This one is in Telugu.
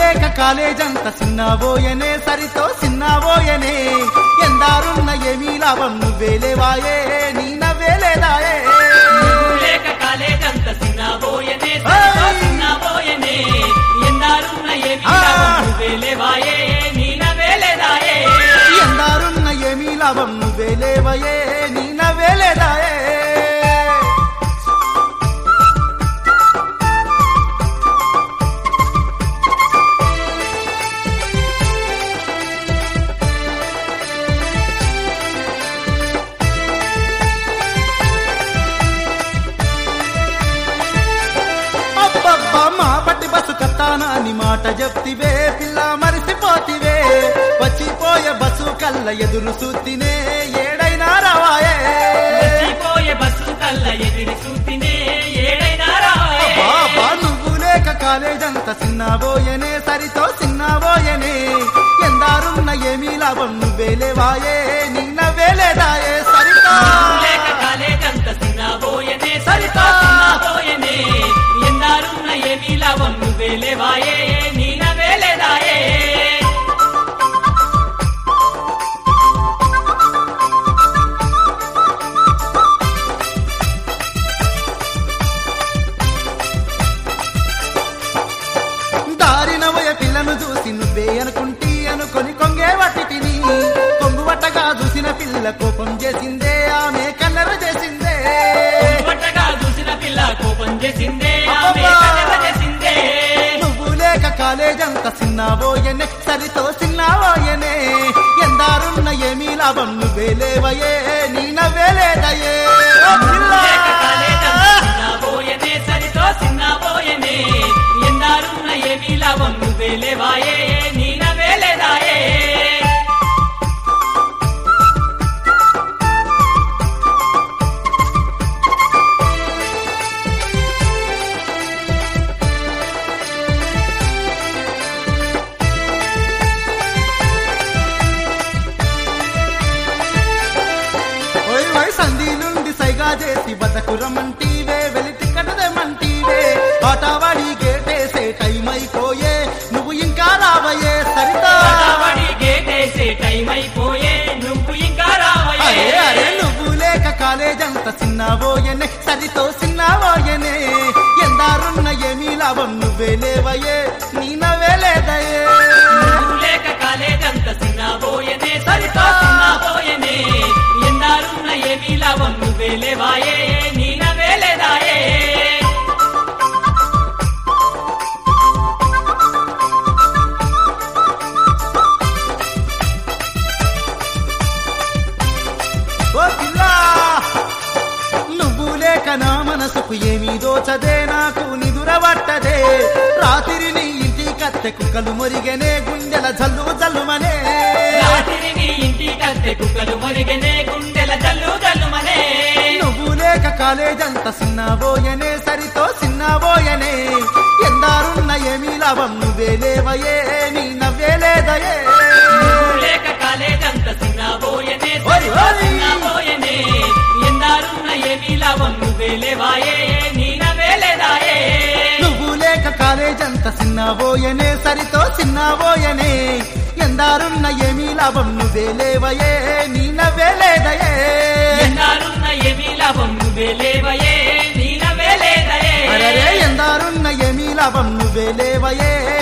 లేక కాలేజంత సిన్నబోయనే సరితో సిన్నబోయనే ఎందారున్న ఏమీ లాభం నువ్వేలేవాయే నీ నవ్వేలేదాయే లేక కాలేజంత సిన్నబోయనే ఏయ్! సిన్నబోయనే ఎందారున్న ఏమి ఆ! లాభం నువ్వేలేవాయే నీ నవ్వేలేదాయే ఎందారున్న ఏమీ లాభం నువ్వేలేవయే నీ నవ్వేలేదాయే అబ్బబ్బా మా పట్టి బస్సు కత్తానా అని మాట చెప్తివే పిల్ల మరిసిపోతివే వచ్చిపోయే బస్సు కల్ల ఎదురు సూతినే ఏడైనా రవాయే వచ్చిపోయే బస్సు కల్ల ఎగిరి చూపినే ఏడైనా రాయే బాబా నువ్వు లేక కాలేజంత సిన్నబోయనే సరితో సిన్నబోయనే ఎందారున్న ఏమీ లాభం నువ్వేలేవాయే నిన్న వేలేదాయే సరితో లేక కాలేజంత సిన్నబోయనే సరితా సిన్నబోయనే ఎందారున్న ఏమి లాభం నువ్వేలేవాయే నీ నవ్వేలేదాయే దారినవయ పిల్లను చూసి నువ్వే అనుకుంటీ అనుకొని కొంగే వట్టిని కొంగు వట్టగా చూసిన పిల్ల కోపం చేసిందే ఆమె కన్నర చేసిందే పట్టగా చూసిన పిల్ల కోపం చేసిందే ఆమె అబ్బబ్బా! కలవ చేసిందే నువ్వు లేక కాలేజంత సిన్నబోయనే సరితో సిన్నబోయనే ఎందారున్న ఏమీ లాభం నువ్వే లేవయే నీ నవ్వేలేదయే ఓ పిల్ల! లేక కాలేజంత సిన్నబోయనే సరితో సిన్నబోయనే ఎందారున్న ఏమి లాభం నువ్వేలేవాయే నీ నవ్వేలేదాయే ఓయ్ వై సంధి నుండి సైగా చేసి బతకురమంటీవే వెలిటి కట్టదేమంటీవే ఆటవాడి గేటేసే టైం అయిపోయే నువ్వు ఇంకా రావయే సరితా పడవడి గేటేసే టైం అయిపోయే నువ్వు ఇంకా రావయ్యే అరే అరే నువ్వు లేక కాలేజంత సిన్నబోయనే సరితో సిన్నబోయనే ఎందారున్న ఏమీ లాభం నువ్వే లేవయే నీ నవ్వే లేదయే నువ్వు లేక కాలేజంత సిన్నబోయనే సరితో సిన్నబోయనే ఎందారున్న ఏమి లాభం నువ్వేలేవాయే నీ నవ్వేలేదాయే ఓ పిల్ల నువ్వు లేక నా మనసుకు ఏమీ దోచదే నాకు నిదురబట్టదే రాత్రి నీ ఇంటి కత్తె కుక్కలు మొరిగనే గుండెల జల్లు జల్లుమనే రాత్రి నీ ఇంటి కత్తె కుక్కలు మొరిగనే గుండెల జల్లు జల్లుమనే నువ్వు లేక కాలేజంత సిన్నబోయనే సరితో సిన్నబోయనే ఎందారున్న ఏమీ లాభం నువ్వే లేవయే నీ నవ్వే లేదయే నువ్వు లేక కాలేజంత సిన్నబోయనే ఓయ్ సరితో ఓయ్. సిన్నబోయనే ఎందారున్న ఏమి లాభం నువ్వేలేవాయే నీ నవ్వేలేదాయే నువ్వు లేక కాలేజంత సిన్నబోయనే సరితో సిన్నబోయనే ఎందారున్న ఏమీ లాభం నువ్వే లేవయే నీ నవ్వే లేదయే ఎందారున్న ఏమి లాభం నువ్వేలేవయే నీ నవ్వేలేదయే అరరే ఎందారున్న ఏమీ లాభం నువ్వే లేవయే